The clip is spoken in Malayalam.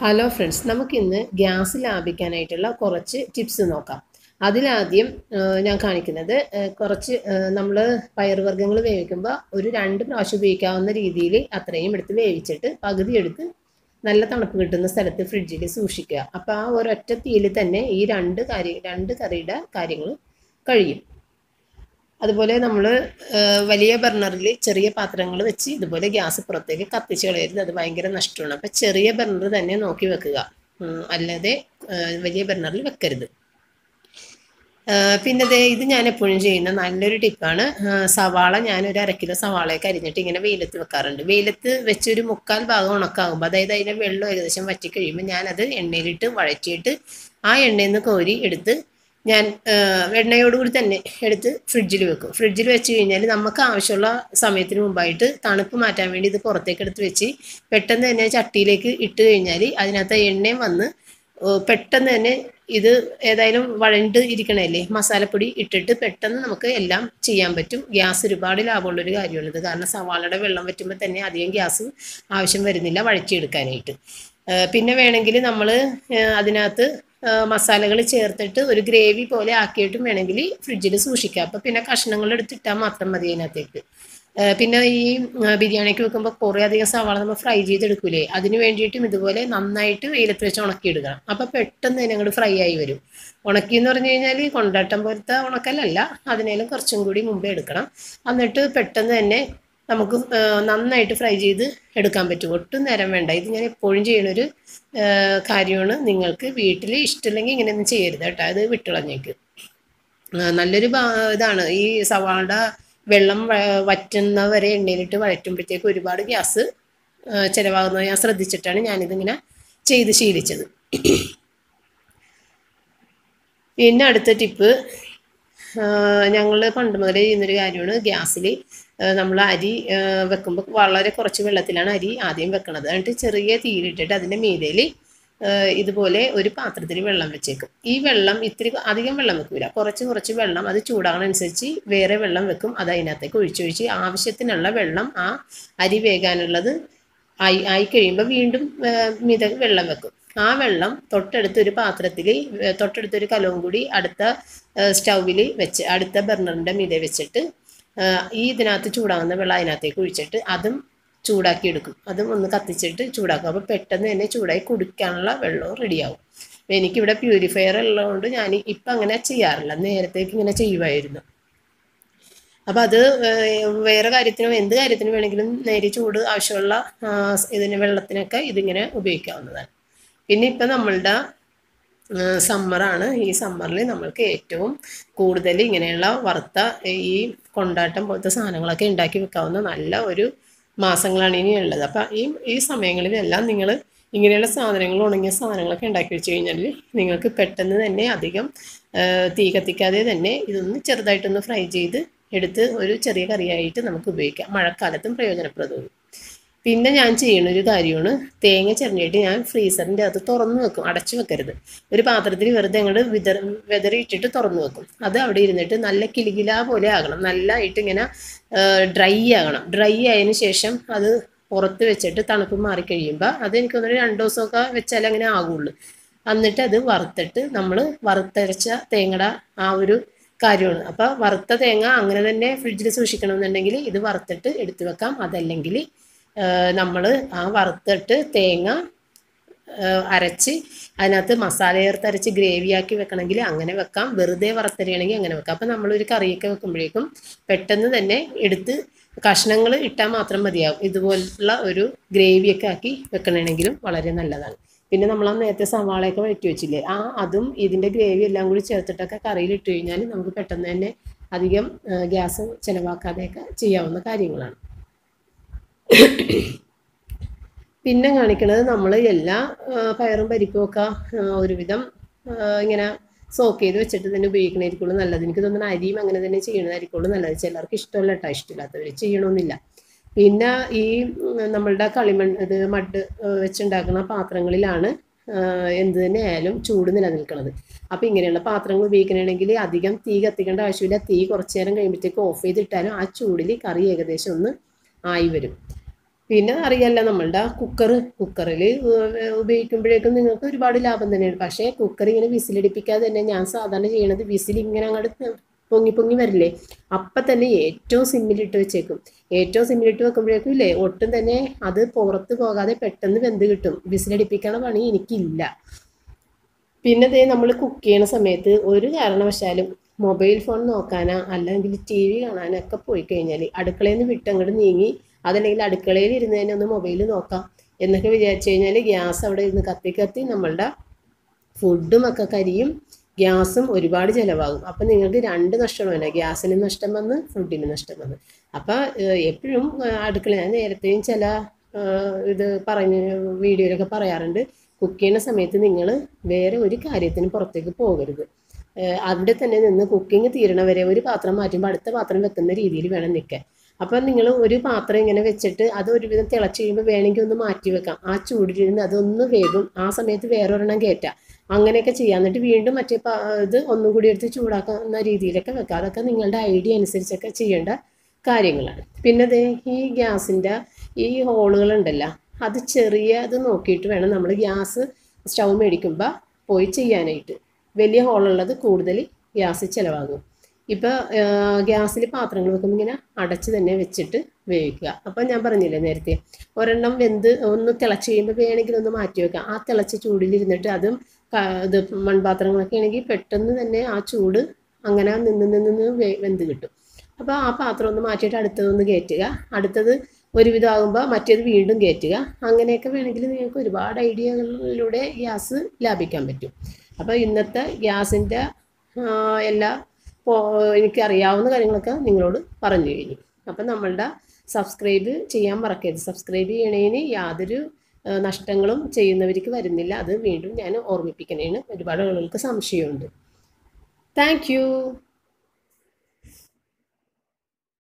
ഹലോ ഫ്രണ്ട്സ് നമുക്കിന്ന് ഗ്യാസ് ലാഭിക്കാനായിട്ടുള്ള കുറച്ച് ടിപ്സ് നോക്കാം അതിലാദ്യം ആ, ഞാൻ കാണിക്കുന്നത് ആ, കുറച്ച് നമ്മൾ പയറുവർഗ്ഗങ്ങൾ വേവിക്കുമ്പോൾ ഒരു രണ്ട് പ്രാവശ്യം ഉപയോഗിക്കാവുന്ന രീതിയിൽ അത്രയും എടുത്ത് വേവിച്ചിട്ട് പകുതി എടുത്ത് നല്ല തണുപ്പ് കിട്ടുന്ന സ്ഥലത്ത് ഫ്രിഡ്ജിൽ സൂക്ഷിക്കുക അപ്പോൾ ആ ഒരൊറ്റ തീയിൽ തന്നെ ഈ രണ്ട് കാര്യം രണ്ട് കറിയുടെ കാര്യങ്ങൾ കഴിയും അതുപോലെ നമ്മൾ വലിയ ബർണറിൽ ചെറിയ പാത്രങ്ങൾ വെച്ച് ഇതുപോലെ ഗ്യാസ് പുറത്തേക്ക് കത്തിച്ച് കളയരുത് അത് ഭയങ്കര നഷ്ടമാണ് അപ്പം ചെറിയ ബർണർ തന്നെ നോക്കി വെക്കുക ഉം, അല്ലാതെ ആ, വലിയ ബർണറിൽ വെക്കരുത് ആ, പിന്നെ ദേ ഇത് ഞാൻ എപ്പോഴും ചെയ്യുന്ന നല്ലൊരു ടിപ്പാണ് ആ, സവാള ഞാൻ ഒരു അര കിലോ സവാളയൊക്കെ അരിഞ്ഞിട്ട് ഇങ്ങനെ വെയിലത്ത് വെക്കാറുണ്ട് വെയിലത്ത് വെച്ച് ഒരു മുക്കാൽ ഭാഗം ഉണക്കാകുമ്പോൾ അതായത് അതിൻ്റെ വെള്ളം ഏകദേശം വറ്റി കഴിയുമ്പോൾ ഞാനത് എണ്ണയിലിട്ട് വഴറ്റിയിട്ട് ആ എണ്ണയിൽ നിന്ന് കോരി എടുത്ത് ഞാൻ ആ, എണ്ണയോടുകൂടി തന്നെ എടുത്ത് ഫ്രിഡ്ജിൽ വെക്കും ഫ്രിഡ്ജിൽ വെച്ച് കഴിഞ്ഞാൽ നമുക്ക് ആവശ്യമുള്ള സമയത്തിന് മുമ്പായിട്ട് തണുപ്പ് മാറ്റാൻ വേണ്ടി ഇത് പുറത്തേക്ക് എടുത്ത് വെച്ച് പെട്ടെന്ന് തന്നെ ചട്ടിയിലേക്ക് ഇട്ട് കഴിഞ്ഞാൽ അതിനകത്ത് എണ്ണയും വന്ന് ഓ, പെട്ടെന്ന് തന്നെ ഇത് ഏതായാലും വഴണ്ട് ഇരിക്കണല്ലേ മസാലപ്പൊടി ഇട്ടിട്ട് പെട്ടെന്ന് നമുക്ക് എല്ലാം ചെയ്യാൻ പറ്റും ഗ്യാസ് ഒരുപാട് ലാഭമുള്ളൊരു കാര്യമാണിത് കാരണം സവാളയുടെ വെള്ളം വറ്റുമ്പോൾ തന്നെ അധികം ഗ്യാസ് ആവശ്യം വരുന്നില്ല വഴറ്റിയെടുക്കാനായിട്ട് ആ, പിന്നെ വേണമെങ്കിൽ നമ്മൾ അതിനകത്ത് മസാലകൾ ചേർത്തിട്ട് ഒരു ഗ്രേവി പോലെ ആക്കിയിട്ടും വേണമെങ്കിൽ ഫ്രിഡ്ജിൽ സൂക്ഷിക്കാം അപ്പോൾ പിന്നെ കഷ്ണങ്ങൾ എടുത്തിട്ടാൽ മാത്രം മതി അതിനകത്തേക്ക് ആ, പിന്നെ ഈ ആ, ബിരിയാണിക്ക് വെക്കുമ്പോൾ കുറേ അധികം സവാള നമ്മൾ ഫ്രൈ ചെയ്തെടുക്കൂലേ അതിന് വേണ്ടിയിട്ടും ഇതുപോലെ നന്നായിട്ട് വെയിലത്ത് വെച്ച് ഉണക്കിയെടുക്കണം അപ്പോൾ പെട്ടെന്ന് തന്നെ അങ്ങോട്ട് ഫ്രൈ ആയി വരും ഉണക്കി എന്ന് പറഞ്ഞു കഴിഞ്ഞാൽ കൊണ്ടാട്ടം പോലത്തെ ഉണക്കലല്ല അതിനേലും കുറച്ചും കൂടി മുമ്പേ എടുക്കണം എന്നിട്ട് പെട്ടെന്ന് തന്നെ നമുക്ക് ആ, നന്നായിട്ട് ഫ്രൈ ചെയ്ത് എടുക്കാൻ പറ്റും ഒട്ടും നേരം വേണ്ട ഇത് ഞാൻ എപ്പോഴും ചെയ്യണൊരു ആ, കാര്യമാണ് നിങ്ങൾക്ക് വീട്ടിൽ ഇഷ്ടമില്ലെങ്കിൽ ഇങ്ങനെയൊന്നും ചെയ്യരുത് കേട്ടോ അത് വിട്ടുകളഞ്ഞേക്ക് ആ, നല്ലൊരു ഭാ- ഇതാണ് ഈ സവാളയുടെ വെള്ളം വ- വറ്റുന്നവരെ എണ്ണയിലിട്ട് വഴറ്റുമ്പോഴത്തേക്ക് ഒരുപാട് ഗ്യാസ് ചിലവാകുന്നത് ഞാൻ ശ്രദ്ധിച്ചിട്ടാണ് ഞാനിതിങ്ങനെ ചെയ്ത് ശീലിച്ചത് പിന്നെ അടുത്ത ടിപ്പ് ഞങ്ങൾ പണ്ട് മുതലേ ചെയ്യുന്നൊരു കാര്യമാണ് ഗ്യാസിൽ നമ്മൾ അരി വെക്കുമ്പോൾ വളരെ കുറച്ച് വെള്ളത്തിലാണ് അരി ആദ്യം വെക്കണത് എന്നിട്ട് ചെറിയ തീയിലിട്ടിട്ട് അതിൻ്റെ മീതയിൽ ഇതുപോലെ ഒരു പാത്രത്തിൽ വെള്ളം വെച്ചേക്കും ഈ വെള്ളം ഇത്തിരി അധികം വെള്ളം വെക്കൂല കുറച്ച് കുറച്ച് വെള്ളം അത് ചൂടാകണനുസരിച്ച് വേറെ വെള്ളം വെക്കും അത് അതിനകത്തേക്ക് ഒഴിച്ചൊഴിച്ച് ആവശ്യത്തിനുള്ള വെള്ളം ആ അരി വേകാനുള്ളത് ആയി ആയി കഴിയുമ്പോൾ വീണ്ടും ആ, മിത വെള്ളം വെക്കും ആ വെള്ളം തൊട്ടടുത്ത് ഒരു പാത്രത്തിൽ തൊട്ടടുത്തൊരു കലവും കൂടി അടുത്ത സ്റ്റൗവിൽ വെച്ച് അടുത്ത ബർണറിൻ്റെ മീതെ വെച്ചിട്ട് ആ, ഈ ഇതിനകത്ത് ചൂടാകുന്ന വെള്ളം അതിനകത്തേക്ക് ഒഴിച്ചിട്ട് അതും ചൂടാക്കി എടുക്കും അതും ഒന്ന് കത്തിച്ചിട്ട് ചൂടാക്കും അപ്പോൾ പെട്ടെന്ന് തന്നെ ചൂടായി കുടിക്കാനുള്ള വെള്ളവും റെഡിയാവും എനിക്കിവിടെ പ്യൂരിഫയർ ഉള്ളതുകൊണ്ട് ഞാൻ ഇപ്പം അങ്ങനെ ചെയ്യാറില്ല നേരത്തേക്ക് ഇങ്ങനെ ചെയ്യുമായിരുന്നു അപ്പം അത് ഏഹ്, വേറെ കാര്യത്തിനും എന്ത് കാര്യത്തിനും വേണമെങ്കിലും നേരി ചൂട് ആവശ്യമുള്ള ആ, ഇതിന് വെള്ളത്തിനൊക്കെ ഇതിങ്ങനെ ഉപയോഗിക്കാവുന്നതാണ് പിന്നെ ഇപ്പം നമ്മളുടെ സമ്മറാണ് ഈ സമ്മറിൽ നമ്മൾക്ക് ഏറ്റവും കൂടുതൽ ഇങ്ങനെയുള്ള വറുത്ത ഈ കൊണ്ടാട്ടം പോലത്തെ സാധനങ്ങളൊക്കെ ഉണ്ടാക്കി വെക്കാവുന്ന നല്ല ഒരു മാസങ്ങളാണ് ഇനി ഉള്ളത് അപ്പം ഈ ഈ സമയങ്ങളിലെല്ലാം നിങ്ങൾ ഇങ്ങനെയുള്ള സാധനങ്ങൾ ഉണങ്ങിയ സാധനങ്ങളൊക്കെ ഉണ്ടാക്കി വെച്ച് കഴിഞ്ഞാൽ നിങ്ങൾക്ക് പെട്ടെന്ന് തന്നെ അധികം ആ, തീ കത്തിക്കാതെ തന്നെ ഇതൊന്ന് ചെറുതായിട്ടൊന്ന് ഫ്രൈ ചെയ്ത് എടുത്ത് ഒരു ചെറിയ കറിയായിട്ട് നമുക്ക് ഉപയോഗിക്കാം മഴക്കാലത്തും പ്രയോജനപ്രദവും പിന്നെ ഞാൻ ചെയ്യുന്ന ഒരു കാര്യമാണ് തേങ്ങ ചിരണ്ടിയിട്ട് ഞാൻ ഫ്രീസറിൻ്റെ അകത്ത് തുറന്നു വെക്കും അടച്ചു വെക്കരുത് ഒരു പാത്രത്തിൽ വെറുതെ അങ്ങോട്ട് വിതർ വിതറിയിട്ടിട്ട് തുറന്നു വെക്കും അത് അവിടെ ഇരുന്നിട്ട് നല്ല കിലുകില പോലെ ആകണം നല്ലതായിട്ട് ഇങ്ങനെ ഡ്രൈ ആകണം ഡ്രൈ ആയതിനു ശേഷം അത് പുറത്ത് വെച്ചിട്ട് തണുപ്പ് മാറിക്കഴിയുമ്പോൾ അത് എനിക്ക് തോന്നുന്നു രണ്ട് ദിവസമൊക്കെ വെച്ചാൽ അങ്ങനെ ആകുള്ളൂ എന്നിട്ട് അത് വറുത്തിട്ട് നമ്മൾ വറുത്തരച്ച തേങ്ങയുടെ ആ ഒരു കാര്യമാണ് അപ്പോൾ വറുത്ത തേങ്ങ അങ്ങനെ തന്നെ ഫ്രിഡ്ജിൽ സൂക്ഷിക്കണമെന്നുണ്ടെങ്കിൽ ഇത് വറുത്തിട്ട് എടുത്തു വെക്കാം അതല്ലെങ്കിൽ നമ്മൾ ആ വറുത്തിട്ട് തേങ്ങ ആ, അരച്ച് അതിനകത്ത് മസാല ചേർത്ത് അരച്ച് ഗ്രേവിയാക്കി വെക്കണമെങ്കിൽ അങ്ങനെ വെക്കാം വെറുതെ വറുത്തരിയണമെങ്കിൽ അങ്ങനെ വെക്കാം അപ്പം നമ്മളൊരു കറിയൊക്കെ വെക്കുമ്പോഴേക്കും പെട്ടെന്ന് തന്നെ എടുത്ത് കഷ്ണങ്ങൾ ഇട്ടാൽ മാത്രം മതിയാവും ഇതുപോലുള്ള ഒരു ഗ്രേവിയൊക്കെ ആക്കി വെക്കണമെങ്കിലും വളരെ നല്ലതാണ് പിന്നെ നമ്മൾ ആ നേരത്തെ സവാളയൊക്കെ വഴറ്റി വെച്ചില്ലേ ആ അതും ഇതിൻ്റെ ഗ്രേവി എല്ലാം കൂടി ചേർത്തിട്ടൊക്കെ കറിയിൽ ഇട്ട് കഴിഞ്ഞാൽ നമുക്ക് പെട്ടെന്ന് തന്നെ അധികം ഗ്യാസ് ചിലവാക്കാതെയൊക്കെ ചെയ്യാവുന്ന കാര്യങ്ങളാണ് പിന്നെ കാണിക്കുന്നത് നമ്മൾ എല്ലാ ആ, പയറും പരിപ്പും ഒക്കെ ആ, ഒരുവിധം ആ, ഇങ്ങനെ സോക്ക് ചെയ്ത് വെച്ചിട്ട് തന്നെ ഉപയോഗിക്കണമായിരിക്കുള്ളൂ നല്ലത് എനിക്ക് തോന്നുന്നു അരിയും അങ്ങനെ തന്നെ ചെയ്യണതായിരിക്കുള്ളൂ നല്ലത് ചിലർക്ക് ഇഷ്ടമല്ല കേട്ടോ ഇഷ്ടമില്ലാത്തവർ ചെയ്യണമെന്നില്ല പിന്നെ ഈ ഉം, നമ്മളുടെ കളിമൺ ഇത് മഡ് ആ, വെച്ചുണ്ടാക്കുന്ന പാത്രങ്ങളിലാണ് ആ, എന്ത് തന്നെ ആയാലും ചൂട് നിലനിൽക്കുന്നത് അപ്പോൾ ഇങ്ങനെയുള്ള പാത്രങ്ങൾ ഉപയോഗിക്കണമെങ്കിൽ അധികം തീ കത്തിക്കേണ്ട ആവശ്യമില്ല തീ കുറച്ച് നേരം കഴിയുമ്പോഴത്തേക്ക് ഓഫ് ചെയ്തിട്ടാലും ആ ചൂടിൽ കറി ഏകദേശം ഒന്ന് ആയി വരും പിന്നെ അറിയാലോ നമ്മളുടെ കുക്കർ കുക്കറിൽ ഉപയോഗിക്കുമ്പോഴേക്കും നിങ്ങൾക്ക് ഒരുപാട് ലാഭം തന്നെയാണ് പക്ഷേ കുക്കർ ഇങ്ങനെ വിസിലടിപ്പിക്കാതെ തന്നെ ഞാൻ സാധാരണ ചെയ്യണത് വിസിൽ ഇങ്ങനെ അങ്ങോട്ട് പൊങ്ങി പൊങ്ങി വരില്ലേ അപ്പം തന്നെ ഏറ്റവും സിമ്മിലിട്ട് വെച്ചേക്കും ഏറ്റവും സിമ്മിലിട്ട് വെക്കുമ്പോഴേക്കും ഇല്ലേ ഒട്ടും തന്നെ അത് പുറത്ത് പോകാതെ പെട്ടെന്ന് വെന്ത് കിട്ടും വിസിലടിപ്പിക്കണ പണി എനിക്കില്ല പിന്നെ ദേ നമ്മൾ കുക്ക് ചെയ്യണ സമയത്ത് ഒരു കാരണവശാലും മൊബൈൽ ഫോൺ നോക്കാനോ അല്ലെങ്കിൽ ടി വി കാണാനോ ഒക്കെ പോയി കഴിഞ്ഞാൽ അടുക്കളയിൽ നിന്ന് വിട്ടങ്ങോട്ട് നീങ്ങി അതല്ലെങ്കിൽ അടുക്കളയിൽ ഇരുന്ന് തന്നെ ഒന്ന് മൊബൈൽ നോക്കാം എന്നൊക്കെ വിചാരിച്ചു കഴിഞ്ഞാൽ ഗ്യാസ് അവിടെ ഇരുന്ന് കത്തി കത്തി നമ്മളുടെ ഫുഡും ഒക്കെ കരിയും ഗ്യാസും ഒരുപാട് ചിലവാകും അപ്പം നിങ്ങൾക്ക് രണ്ട് നഷ്ടം വേണം ഗ്യാസിന് നഷ്ടം വന്ന് ഫുഡിന് നഷ്ടം വന്ന് അപ്പം എപ്പോഴും അടുക്കള ഞാൻ നേരത്തെയും ചില ഇത് പറഞ്ഞ് വീഡിയോയിലൊക്കെ പറയാറുണ്ട് കുക്ക് ചെയ്യുന്ന സമയത്ത് നിങ്ങൾ വേറെ ഒരു കാര്യത്തിന് പുറത്തേക്ക് പോകരുത് അവിടെ തന്നെ നിന്ന് കുക്കിംഗ് തീരണ വരെ ഒരു പാത്രം മാറ്റുമ്പോൾ അടുത്ത പാത്രം വെക്കുന്ന രീതിയിൽ വേണം നിൽക്കാൻ അപ്പം നിങ്ങൾ ഒരു പാത്രം ഇങ്ങനെ വെച്ചിട്ട് അത് ഒരുവിധം തിളച്ച് കഴിയുമ്പോൾ വേണമെങ്കിൽ ഒന്ന് മാറ്റി വെക്കാം ആ ചൂടിലിരുന്ന് അതൊന്ന് വേഗം ആ സമയത്ത് വേറൊരെണ്ണം കയറ്റാം അങ്ങനെയൊക്കെ ചെയ്യാം എന്നിട്ട് വീണ്ടും മറ്റേ ഇത് ഒന്നും കൂടി എടുത്ത് ചൂടാക്കുന്ന രീതിയിലൊക്കെ വെക്കാം അതൊക്കെ നിങ്ങളുടെ ഐഡിയ അനുസരിച്ചൊക്കെ ചെയ്യേണ്ട കാര്യങ്ങളാണ് പിന്നെ ദേ ഈ ഗ്യാസിൻ്റെ ഈ ഹോളുകളുണ്ടല്ലോ അത് ചെറിയ ഇത് നോക്കിയിട്ട് വേണം നമ്മൾ ഗ്യാസ് സ്റ്റൗ മേടിക്കുമ്പോൾ പോയി ചെയ്യാനായിട്ട് വലിയ ഹോളുള്ളത് കൂടുതൽ ഗ്യാസ് ചിലവാകും ഇപ്പോൾ ഗ്യാസിൽ പാത്രങ്ങൾ വെക്കുമ്പോൾ ഇങ്ങനെ അടച്ച് തന്നെ വെച്ചിട്ട് വേവിക്കുക അപ്പം ഞാൻ പറഞ്ഞില്ലേ നേരത്തെ ഒരെണ്ണം വെന്ത് ഒന്ന് തിളച്ച് കഴിയുമ്പോൾ വേണമെങ്കിൽ ഒന്ന് മാറ്റി വെക്കാം ആ തിളച്ച ചൂടിലിരുന്നിട്ട് അതും ഇത് മൺപാത്രങ്ങളൊക്കെ ആണെങ്കിൽ പെട്ടെന്ന് തന്നെ ആ ചൂട് അങ്ങനെ നിന്ന് നിന്ന് നിന്ന് വെന്ത് കിട്ടും അപ്പോൾ ആ പാത്രം ഒന്ന് മാറ്റിയിട്ട് അടുത്തതൊന്ന് കയറ്റുക അടുത്തത് ഒരുവിധം ആകുമ്പോൾ മറ്റേത് വീണ്ടും കയറ്റുക അങ്ങനെയൊക്കെ വേണമെങ്കിൽ നിങ്ങൾക്ക് ഒരുപാട് ഐഡിയകളിലൂടെ ഗ്യാസ് ലാഭിക്കാൻ പറ്റും അപ്പോൾ ഇന്നത്തെ ഗ്യാസിൻ്റെ എല്ലാ എനിക്കറിയാവുന്ന കാര്യങ്ങളൊക്കെ നിങ്ങളോട് പറഞ്ഞു കഴിഞ്ഞു അപ്പം നമ്മളുടെ സബ്സ്ക്രൈബ് ചെയ്യാൻ മറക്കരുത് സബ്സ്ക്രൈബ് ചെയ്യണതിന് യാതൊരു നഷ്ടങ്ങളും ചെയ്യുന്നവർക്ക് വരുന്നില്ല അത് വീണ്ടും ഞാൻ ഓർമ്മിപ്പിക്കണേന് ഒരുപാട് ആളുകൾക്ക് സംശയമുണ്ട് താങ്ക്